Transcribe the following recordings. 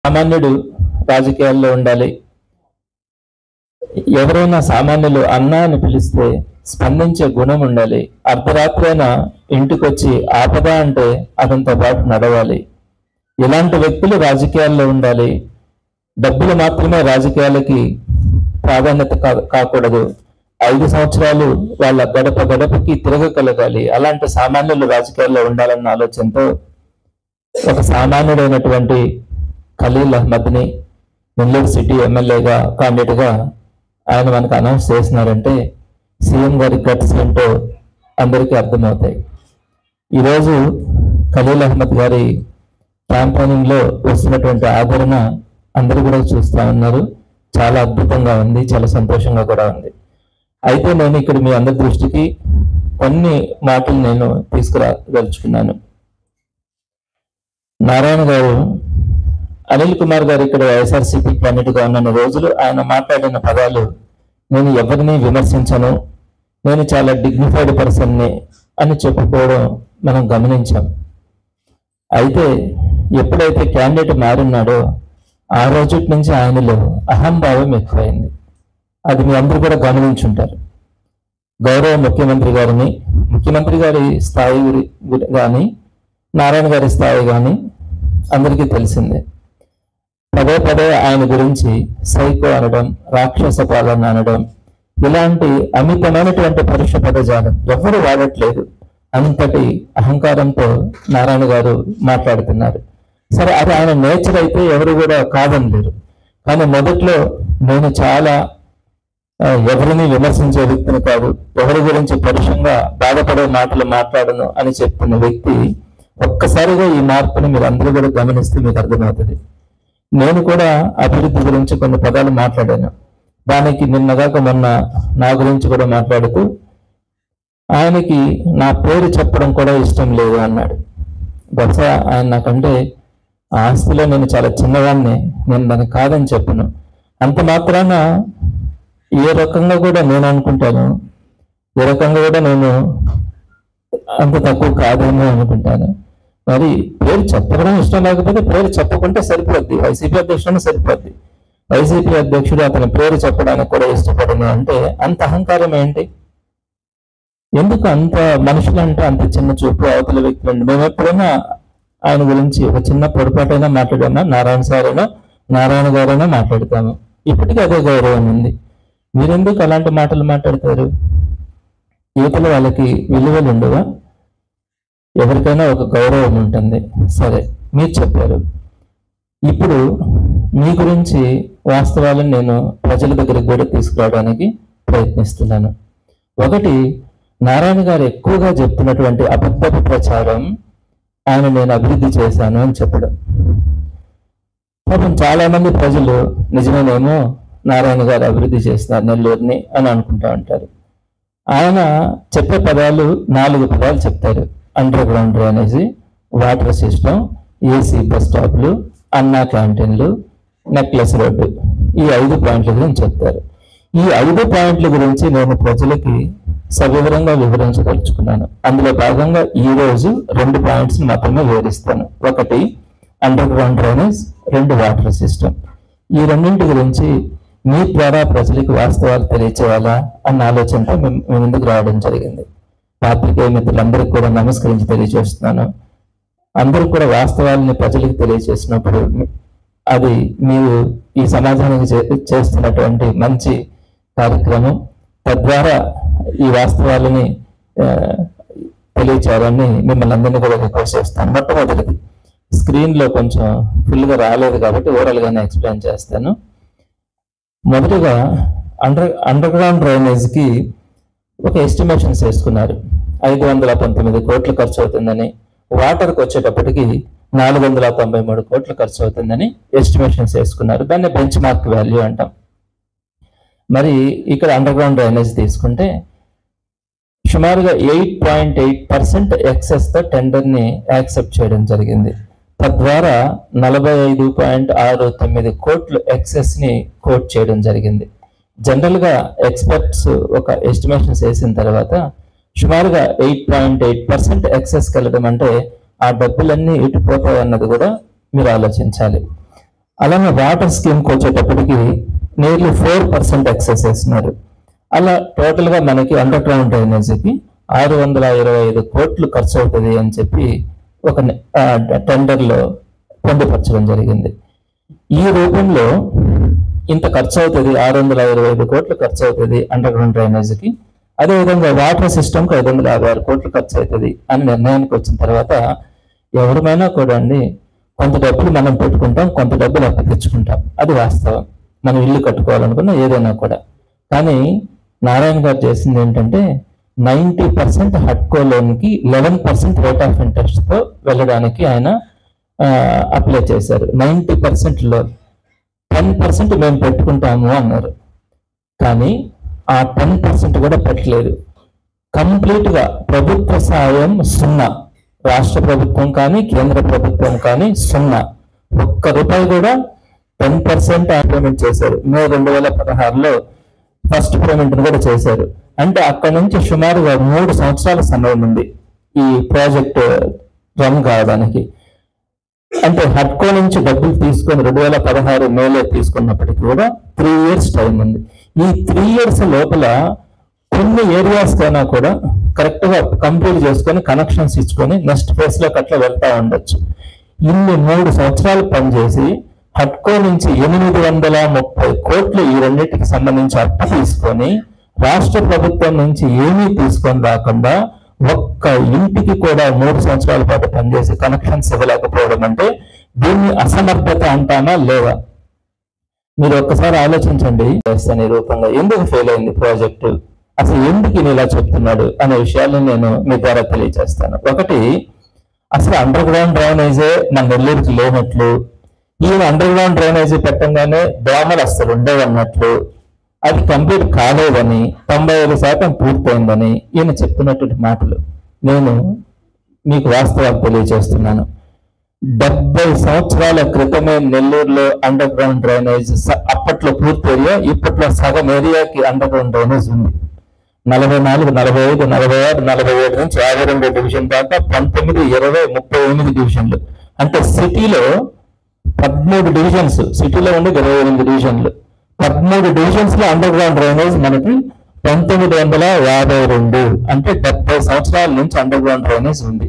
సామాన్యుడు రాజకీయాల్లో ఉండాలి ఎవరైనా సామాన్యులు అన్న అని పిలిస్తే స్పందించే గుణం ఉండాలి అర్ధరాత్రైనా ఇంటికొచ్చి ఆపద అంటే అతనితో పాటు నడవాలి ఇలాంటి వ్యక్తులు రాజకీయాల్లో ఉండాలి డబ్బులు మాత్రమే రాజకీయాలకి ప్రాధాన్యత కా- కాకూడదు ఐదు సంవత్సరాలు వాళ్ళ గడప గడపకి తిరగగలగాలి అలాంటి సామాన్యులు రాజకీయాల్లో ఉండాలన్న ఆలోచనతో ఒక సామాన్యుడైనటువంటి ఖలీల్ అహ్మద్ని నెల్లూరు సిటీ ఎమ్మెల్యేగా గా ఆయన మనకు అనౌన్స్ చేసినారంటే సీఎం గారి గట్స్ ఏంటో అందరికీ అర్థమవుతాయి ఈరోజు ఖలీల్ అహ్మద్ గారి campaigning లో వస్తున్నటువంటి ఆదరణ అందరూ కూడా చూస్తా ఉన్నారు చాలా అద్భుతంగా ఉంది చాలా సంతోషంగా కూడా ఉంది అయితే నేను ఇక్కడ మీ అందరి దృష్టికి కొన్ని మాటలు నేను తీసుకురాదలుచుకున్నాను నారాయణ గారు అనిల్ కుమార్ గారు ఇక్కడ వైఎస్ఆర్సీపీ క్యాండిడేట్ గా ఉన్న రోజులు ఆయన మాట్లాడిన పదాలు నేను ఎవరిని విమర్శించను నేను చాలా డిగ్నిఫైడ్ పర్సన్ని అని చెప్పుకోవడం మనం గమనించాం అయితే ఎప్పుడైతే క్యాండిడేట్ మారున్నాడో ఆ రోజు నుంచి ఆయనలో అహంభావం ఎక్కువైంది అది మీ అందరూ కూడా గమనించుంటారు గౌరవ ముఖ్యమంత్రి గారిని ముఖ్యమంత్రి గారి స్థాయి గురి- గురి- గాని నారాయణ గారి స్థాయి గాని అందరికీ తెలిసిందే పదే పదే ఆయన గురించి సైకో అనడం రాక్షస పాలన అనడం ఇలాంటి అమితమైనటువంటి పరుష పదజాలం ఎవరు వాడట్లేదు అంతటి అహంకారంతో నారాయణ గారు మాట్లాడుతున్నారు సరే అది ఆయన నేచర్ అయితే ఎవరు కూడా కాదనలేరు కానీ మొదట్లో నేను చాలా ఆ, ఎవరిని విమర్శించే వ్యక్తిని కాదు ఎవరి గురించి పరుషంగా బాధపడే మాటలు మాట్లాడను అని చెప్తున్న వ్యక్తి ఒక్కసారిగా ఈ మార్పుని మీరు అందరూ కూడా గమనిస్తే మీకు అర్థమవుతుంది నేను కూడా అభివృద్ధి గురించి కొన్ని పదాలు మాట్లాడాను దానికి నిన్నగాక మొన్న నా గురించి కూడా మాట్లాడుతూ ఆయనకి నా పేరు చెప్పడం కూడా ఇష్టం లేదు అన్నాడు బహుశా ఆయన నాకంటే ఆ ఆస్తిలో నేను చాలా చిన్నవాడిని నేను దానికి కాదని చెప్పను అంత మాత్రాన ఏ రకంగా కూడా నేను అనుకుంటాను ఏ రకంగా కూడా నేను అంత తక్కువ కాదేమో అనుకుంటాను మరి పేరు చెప్పడం ఇష్టం లేకపోతే పేరు చెప్పకుంటే సరిపోద్ది వైసీపీ అధ్యక్షుడు సరిపోద్ది వైసీపీ అధ్యక్షుడు అతని పేరు చెప్పడానికి కూడా ఇష్టపడను అంటే అంత అహంకారం ఏంటి ఎందుకు అంత మనుషులంటే అంత చిన్న చూపు అవతల వ్యక్తులు మేము ఎప్పుడైనా ఆయన గురించి ఒక చిన్న పొరపాటైనా మాట్లాడామా నారాయణ సార్ అయినా నారాయణ గారైనా మాట్లాడతాము ఇప్పటికీ అదే గౌరవం ఉంది మీరెందుకు అలాంటి మాటలు మాట్లాడతారు యువతల వాళ్ళకి విలువలు ఉండవా ఎవరికైనా ఒక గౌరవం ఉంటుంది సరే మీరు చెప్పారు ఇప్పుడు మీ గురించి వాస్తవాలను నేను ప్రజల దగ్గరికి కూడా తీసుకురావడానికి ప్రయత్నిస్తున్నాను ఒకటి నారాయణ గారు ఎక్కువగా చెప్తున్నటువంటి అబద్ధపు ప్రచారం ఆయన నేను అభివృద్ధి చేశాను అని చెప్పడం పాపం చాలా మంది ప్రజలు నిజమేనేమో నారాయణ గారు అభివృద్ధి చేస్తున్నారు నెల్లూరుని అని అనుకుంటా ఉంటారు ఆయన చెప్పే పదాలు నాలుగు పదాలు చెప్తారు underground drainage water system AC bus స్టాప్లు అన్నా క్యాంటీన్లు నెక్లెస్ రోడ్డు ఈ ఐదు పాయింట్ల గురించి చెప్తారు ఈ ఐదు పాయింట్ల గురించి నేను ప్రజలకి సవివరంగా వివరించదలుచుకున్నాను అందులో భాగంగా ఈ రోజు రెండు పాయింట్స్ మాత్రమే వివరిస్తాను ఒకటి అండర్ గ్రౌండ్ డ్రైనేజ్ రెండు వాటర్ సిస్టమ్ ఈ రెండింటి గురించి మీ ద్వారా ప్రజలకు వాస్తవాలు తెలియచేయాలా అన్న ఆలోచనతో మేము మీ ముందుకు రావడం జరిగింది పాత్రికేయ మిత్రులందరికీ కూడా నమస్కరించి తెలియజేస్తున్నాను అందరూ కూడా వాస్తవాలని ప్రజలకు తెలియజేసినప్పుడు అది మీరు ఈ సమాజానికి చే- చేస్తున్నటువంటి మంచి కార్యక్రమం తద్వారా ఈ వాస్తవాలని ఆ, తెలియచేయాలని మిమ్మల్ని అందరినీ కూడా రిక్వెస్ట్ చేస్తాను మొట్టమొదటిది స్క్రీన్ లో కొంచెం ఫుల్ గా రాలేదు కాబట్టి ఓవరాల్ గానే ఎక్స్ప్లెయిన్ చేస్తాను మొదటగా అండర్ అండర్ గ్రౌండ్ డ్రైనేజ్ కి ఒక ఎస్టిమేషన్స్ వేసుకున్నారు ఐదు వందల పంతొమ్మిది కోట్లు ఖర్చు అవుతుందని వాటర్కి వచ్చేటప్పటికి నాలుగు వందల తొంభై మూడు కోట్లు ఖర్చు అవుతుందని ఎస్టిమేషన్స్ వేసుకున్నారు దాన్ని బెంచ్ మార్క్ వాల్యూ అంటాం మరి ఇక్కడ అండర్ గ్రౌండ్ డ్రైనేజ్ తీసుకుంటే సుమారుగా eight point eight percent excess తో టెండర్ ని యాక్సెప్ట్ చేయడం జరిగింది తద్వారా నలభై ఐదు పాయింట్ ఆరు తొమ్మిది కోట్లు ఎక్సెస్ ని కోట్ చేయడం జరిగింది జనరల్ గా ఎక్స్పర్ట్స్ ఒక ఎస్టిమేషన్స్ వేసిన తర్వాత సుమారుగా eight point eight percent excess వెళ్ళడం అంటే ఆ డబ్బులన్నీ ఇటు పోతాయి అన్నది కూడా మీరు ఆలోచించాలి అలానే వాటర్ స్కీమ్కి వచ్చేటప్పటికి నియర్లీ ఫోర్ పర్సెంట్ ఎక్సెస్ చేస్తున్నారు అలా టోటల్ గా మనకి అండర్ గ్రౌండ్ డ్రైనేజీకి ఆరు వందల ఇరవై ఐదు కోట్లు ఖర్చు అవుతుంది అని చెప్పి ఒక టెండర్ లో పొందుపరచడం జరిగింది ఈ రూపంలో ఇంత ఖర్చు అవుతుంది ఆరు వందల ఇరవై ఐదు కోట్లు ఖర్చు అవుతుంది అండర్ గ్రౌండ్ డ్రైనేజీకి అదేవిధంగా వాటర్ సిస్టమ్కి ఐదు వందల యాభై ఆరు కోట్లు ఖర్చు అవుతుంది అని నిర్ణయానికి వచ్చిన తర్వాత ఎవరిమైనా కూడా అండి కొంత డబ్బులు మనం పెట్టుకుంటాం కొంత డబ్బులు అప్పు తెచ్చుకుంటాం అది వాస్తవం మనం ఇల్లు కట్టుకోవాలనుకున్న ఏదైనా కూడా కానీ నారాయణ గారు చేసింది ఏంటంటే నైంటీ పర్సెంట్ హట్కో లోన్కి లెవెన్ పర్సెంట్ రేట్ ఆఫ్ ఇంట్రెస్ట్తో వెళ్ళడానికి ఆయన అప్లై చేశారు ninety percent loan ten percent మేము పెట్టుకుంటాము అన్నారు కానీ ఆ టెన్ పర్సెంట్ కూడా పెట్టలేదు కంప్లీట్ గా ప్రభుత్వ సాయం సున్నా రాష్ట్ర ప్రభుత్వం కానీ కేంద్ర ప్రభుత్వం కానీ సున్నా ఒక్క రూపాయి కూడా టెన్ పర్సెంట్ పేమెంట్ చేశారు మే రెండు వేల పదహారులో ఫస్ట్ పేమెంట్ కూడా చేశారు అంటే అక్కడ నుంచి సుమారుగా మూడు సంవత్సరాల సమయం ఉంది ఈ ప్రాజెక్ట్ రన్ కావడానికి అంటే హట్కో నుంచి డబ్బులు తీసుకొని రెండు వేల పదహారు మేలో తీసుకున్నప్పటికీ కూడా త్రీ ఇయర్స్ టైం ఉంది ఈ త్రీ ఇయర్స్ లోపల కొన్ని ఏరియాస్ కైనా కూడా కరెక్ట్ గా కంప్లీట్ చేసుకొని కనెక్షన్స్ ఇచ్చుకొని నెక్స్ట్ ఫేజ్ లోకి అట్లా వెళ్తా ఉండొచ్చు ఇన్ని మూడు సంవత్సరాలు పనిచేసి హట్కో నుంచి ఎనిమిది వందల ముప్పై కోట్లు ఈ రెండింటికి సంబంధించి అప్పు తీసుకొని రాష్ట్ర ప్రభుత్వం నుంచి ఏమీ తీసుకొని రాకుండా ఒక్క ఇంటికి కూడా మూడు సంవత్సరాల పాటు పనిచేసి కనెక్షన్స్ ఇవ్వలేకపోవడం అంటే దీన్ని అసమర్థత అంటానా లేదా మీరు ఒక్కసారి ఆలోచించండి చేస్తాను ఈ రూపంగా ఎందుకు ఫెయిల్ అయింది ప్రాజెక్టు అసలు ఎందుకు ఈయన ఇలా చెప్తున్నాడు అనే విషయాలను నేను మీ ద్వారా తెలియజేస్తాను ఒకటి అసలు అండర్ గ్రౌండ్ డ్రైనేజే మన నెల్లూరుకి లేనట్లు ఈయన అండర్ గ్రౌండ్ డ్రైనేజీ పెట్టంగానే దోమలు అసలు ఉండేవన్నట్లు అది కంప్లీట్ కాలేదని తొంభై ఐదు శాతం పూర్తయిందని ఈయన చెప్తున్నటువంటి మాటలు నేను మీకు వాస్తవాలు తెలియజేస్తున్నాను డెబ్బై సంవత్సరాల క్రితమే నెల్లూరులో అండర్ గ్రౌండ్ డ్రైనేజ్ స- అప్పట్లో పూర్తి ఏరియా ఇప్పట్లో సగం ఏరియాకి అండర్ గ్రౌండ్ డ్రైనేజ్ ఉంది నలభై నాలుగు నలభై ఐదు నలభై ఆరు నలభై ఏడు నుంచి యాభై రెండు డివిజన్ దాకా పంతొమ్మిది ఇరవై ముప్పై ఎనిమిది డివిజన్లు అంటే సిటీలో పదమూడు డివిజన్స్ సిటీలో ఉండే ఇరవై ఎనిమిది డివిజన్లు పదమూడు డివిజన్స్ లో అండర్ గ్రౌండ్ డ్రైనేజ్ మనకి పంతొమ్మిది వందల యాభై రెండు అంటే డెబ్బై సంవత్సరాల నుంచి అండర్ గ్రౌండ్ డ్రైనేజ్ ఉంది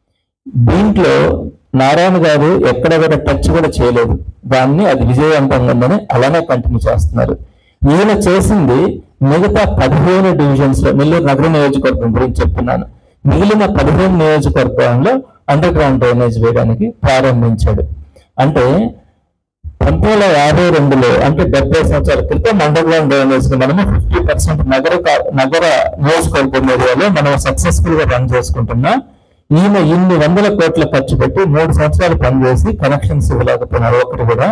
దీంట్లో నారాయణ గారు ఎక్కడ కూడా టచ్ కూడా చేయలేదు దాన్ని అది విజయవంతంగా ఉందని అలానే కంటిన్యూ చేస్తున్నారు ఈయన చేసింది మిగతా పదిహేను డివిజన్స్ లో నెల్లూరు నగర నియోజకవర్గం గురించి చెప్తున్నాను మిగిలిన పదిహేను నియోజకవర్గంలో అండర్ గ్రౌండ్ డ్రైనేజ్ వేయడానికి ప్రారంభించాడు అంటే పంతొమ్మిది వందల యాభై రెండులో అంటే డెబ్బై సంవత్సరాల క్రితం అండర్ గ్రౌండ్ డ్రైనేజ్ ని మనము ఫిఫ్టీ పర్సెంట్ నగర కా- నగర నియోజకవర్గం ఏరియాలో మనం సక్సెస్ఫుల్ గా రన్ చేసుకుంటున్నా ఈయన ఇన్ని వందల కోట్ల ఖర్చు పెట్టి మూడు సంవత్సరాలు పనిచేసి కనెక్షన్స్ ఇవ్వలేకపోయినారు ఒకటి కూడా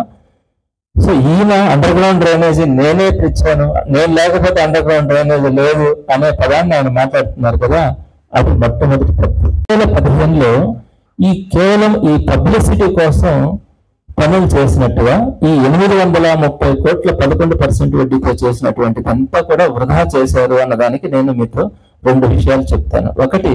సో ఈయన అండర్ గ్రౌండ్ డ్రైనేజీ నేనే తెచ్చాను నేను లేకపోతే అండర్ గ్రౌండ్ డ్రైనేజీ లేదు అనే పదాన్ని ఆయన మాట్లాడుతున్నారు కదా అది మొట్టమొదటి తప్పు రెండు వేల పదిహేనులో ఈ కేవలం ఈ పబ్లిసిటీ కోసం పనులు చేసినట్టుగా ఈ ఎనిమిది వందల ముప్పై కోట్ల పదకొండు పర్సెంట్ వడ్డీతో చేసినటువంటిది అంతా కూడా వృధా చేశారు అన్నదానికి నేను మీతో రెండు విషయాలు చెప్తాను ఒకటి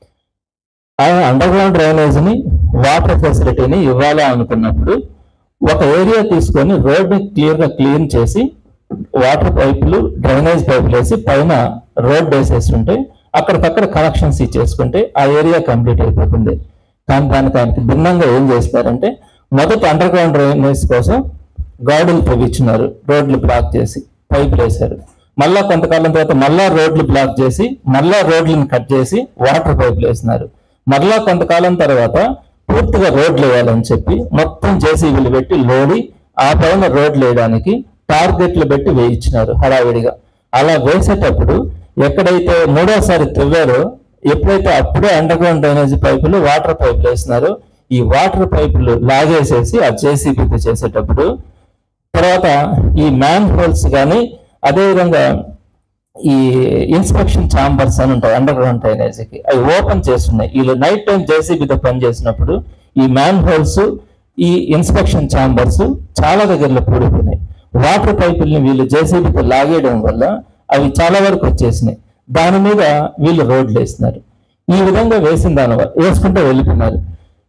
ఆయన అండర్ గ్రౌండ్ డ్రైనేజ్ ని వాటర్ ఫెసిలిటీని ఇవ్వాలి అనుకున్నప్పుడు ఒక ఏరియా తీసుకొని రోడ్ క్లియర్ గా క్లీన్ చేసి వాటర్ పైపులు డ్రైనేజ్ పైపులు వేసి పైన రోడ్ వేసేస్తుంటే అక్కడికక్కడ కనెక్షన్స్ ఇచ్చేసుకుంటే ఆ ఏరియా కంప్లీట్ అయిపోతుంది కానీ దానికి ఆయనకి భిన్నంగా ఏం చేస్తారంటే మొదట అండర్ గ్రౌండ్ డ్రైనేజ్ కోసం గాడులు తవ్వించున్నారు రోడ్లు బ్లాక్ చేసి పైపులు వేశారు మళ్ళా కొంతకాలం తర్వాత మళ్ళా రోడ్లు బ్లాక్ చేసి మళ్ళా రోడ్లను కట్ చేసి వాటర్ పైపులు వేసినారు మరలా కొంతకాలం తర్వాత పూర్తిగా రోడ్లు వేయాలని చెప్పి మొత్తం జేసీబీలు పెట్టి లోడి ఆ పైన రోడ్లు వేయడానికి టార్గెట్లు పెట్టి వేయించినారు హడావిడిగా అలా వేసేటప్పుడు ఎక్కడైతే మూడోసారి తవ్వారో ఎప్పుడైతే అప్పుడే అండర్ గ్రౌండ్ డ్రైనేజ్ పైపులు వాటర్ పైపులు వేసినారో ఈ వాటర్ పైపులు లాగేసేసి ఆ జేసీబీతో చేసేటప్పుడు తర్వాత ఈ మ్యాన్ హోల్స్ కానీ అదేవిధంగా ఈ ఇన్స్పెక్షన్ ఛాంబర్స్ అని ఉంటాయి అండర్ గ్రౌండ్ డ్రైనేజీకి అవి ఓపెన్ చేస్తున్నాయి వీళ్ళు నైట్ టైం జేసీబీతో పని చేసినప్పుడు ఈ మ్యాన్ హోల్స్ ఈ ఇన్స్పెక్షన్ ఛాంబర్స్ చాలా దగ్గరలో కూడిపోయినాయి వాటర్ పైపుల్ని వీళ్ళు జేసీబీతో లాగేయడం వల్ల అవి చాలా వరకు వచ్చేసినాయి దాని మీద వీళ్ళు రోడ్లు వేసినారు ఈ విధంగా వేసిన దాని వల్ల వేసుకుంటూ వెళ్ళిపోయినారు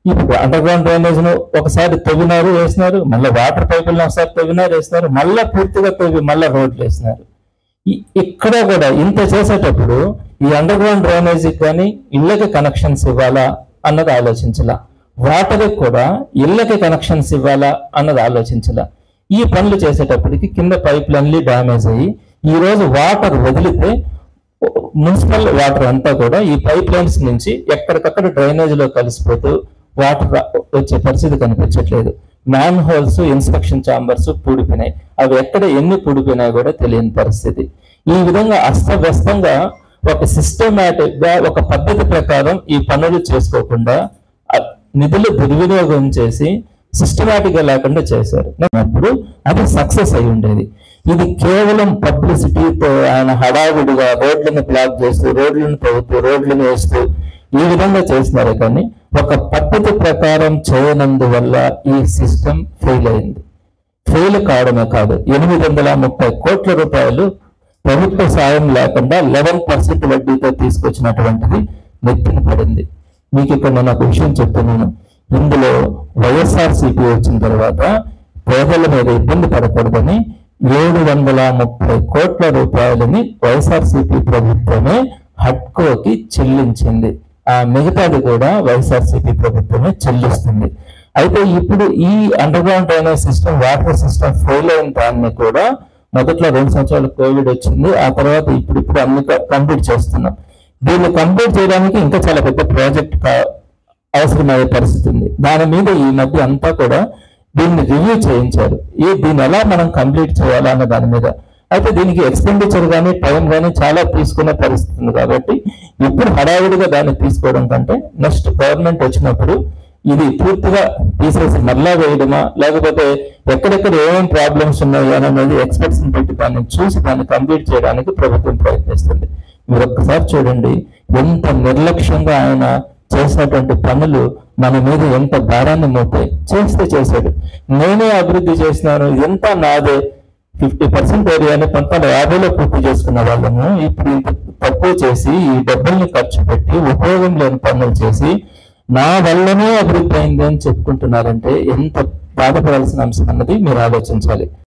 ఇప్పుడు అండర్ గ్రౌండ్ డ్రైనేజ్ ను ఒకసారి తవ్వినారు వేసినారు మళ్ళీ వాటర్ పైపులను ఒకసారి తవ్వినారు వేసినారు మళ్ళీ పూర్తిగా తవ్వి మళ్ళీ రోడ్లు వేసినారు ఇ- ఇక్కడ కూడా ఇంత చేసేటప్పుడు ఈ అండర్ గ్రౌండ్ డ్రైనేజ్ కానీ ఇళ్ళకి కనెక్షన్స్ ఇవ్వాలా అన్నది ఆలోచించాల వాటర్ కూడా ఇళ్ళకి కనెక్షన్స్ ఇవ్వాలా అన్నది ఆలోచించాల ఈ పనులు చేసేటప్పటికి కింద పైప్ లైన్లు డ్యామేజ్ అయ్యి ఈ రోజు వాటర్ వదిలితే మున్సిపల్ వాటర్ అంతా కూడా ఈ పైప్ లైన్స్ నుంచి ఎక్కడికక్కడ డ్రైనేజ్ లో కలిసిపోతూ వాటర్ వచ్చే పరిస్థితి కనిపించట్లేదు మ్యాన్ హోల్స్ ఇన్స్పెక్షన్ ఛాంబర్స్ పూడిపోయినాయి అవి ఎక్కడ ఎన్ని పూడిపోయినాయి కూడా తెలియని పరిస్థితి ఈ విధంగా అస్తవ్యస్తంగా ఒక సిస్టమేటిక్ గా ఒక పద్ధతి ప్రకారం ఈ పనులు చేసుకోకుండా ఆ నిధులు దుర్వినియోగం చేసి సిస్టమేటిక్ గా లేకుండా చేశారు అప్పుడు అది సక్సెస్ అయి ఉండేది ఇది కేవలం పబ్లిసిటీతో ఆయన హడావిడిగా రోడ్లను బ్లాక్ చేస్తూ రోడ్లను తవ్వుతూ రోడ్లను వేస్తూ ఈ విధంగా చేసినారు కానీ ఒక పద్ధతి ప్రకారం చేయనందువల్ల ఈ సిస్టమ్ ఫెయిల్ అయింది ఫెయిల్ కావడమే కాదు ఎనిమిది వందల ముప్పై కోట్ల రూపాయలు ప్రభుత్వ సాయం లేకుండా లెవెన్ పర్సెంట్ వడ్డీతో తీసుకొచ్చినటువంటిది నెత్తిన పడింది మీకు ఇక్కడ నేను ఒక విషయం చెప్తున్నాను ఇందులో వైఎస్ఆర్ సిపి వచ్చిన తర్వాత పేదల మీద ఇబ్బంది పడకూడదని ఏడు వందల ముప్పై కోట్ల రూపాయలని వైఎస్ఆర్సీపీ ప్రభుత్వమే హట్కోకి చెల్లించింది ఆ మిగతాది కూడా వైఎస్ఆర్సీపీ ప్రభుత్వమే చెల్లిస్తుంది అయితే ఇప్పుడు ఈ underground drainage system water system fail అయిన దాన్ని కూడా మొదట్లో రెండు సంవత్సరాలు కోవిడ్ వచ్చింది ఆ తర్వాత ఇప్పుడు ఇప్పుడు అన్ని కంప్లీట్ చేస్తున్నాం దీన్ని కంప్లీట్ చేయడానికి ఇంకా చాలా పెద్ద ప్రాజెక్ట్ అవసరమయ్యే పరిస్థితి ఉంది దాని మీద ఈ మధ్య అంతా కూడా దీన్ని రివ్యూ చేయించారు ఈ దీన్ని ఎలా మనం కంప్లీట్ చేయాలా అన్న దాని మీద అయితే దీనికి ఎక్స్పెండిచర్ కానీ టైం కానీ చాలా తీసుకునే పరిస్థితి ఉంది కాబట్టి ఇప్పుడు హడావిడిగా దాన్ని తీసుకోవడం కంటే నెక్స్ట్ గవర్నమెంట్ వచ్చినప్పుడు ఇది పూర్తిగా తీసేసి మళ్ళా వేయడమా లేకపోతే ఎక్కడెక్కడ ఏమేమి ప్రాబ్లమ్స్ ఉన్నాయి అనేది ఎక్స్పర్ట్స్ పెట్టి దాన్ని చూసి దాన్ని కంప్లీట్ చేయడానికి ప్రభుత్వం ప్రయత్నిస్తుంది మీరు ఒక్కసారి చూడండి ఎంత నిర్లక్ష్యంగా ఆయన చేసినటువంటి పనులు మన మీద ఎంత భారాన్ని మోపాయి చేస్తే చేశాడు నేనే అభివృద్ధి చేసినాను ఎంత నాదే ఫిఫ్టీ పర్సెంట్ ఏరియాని పంతొమ్మిది యాభైలో పూర్తి చేసుకున్న వాళ్ళము ఇప్పుడు ఇంత తక్కువ చేసి ఈ డబ్బుల్ని ఖర్చు పెట్టి ఉపయోగం లేని పనులు చేసి నా వల్లనే అభివృద్ధి అయింది అని చెప్పుకుంటున్నారంటే ఎంత బాధపడాల్సిన అంశం అన్నది మీరు ఆలోచించాలి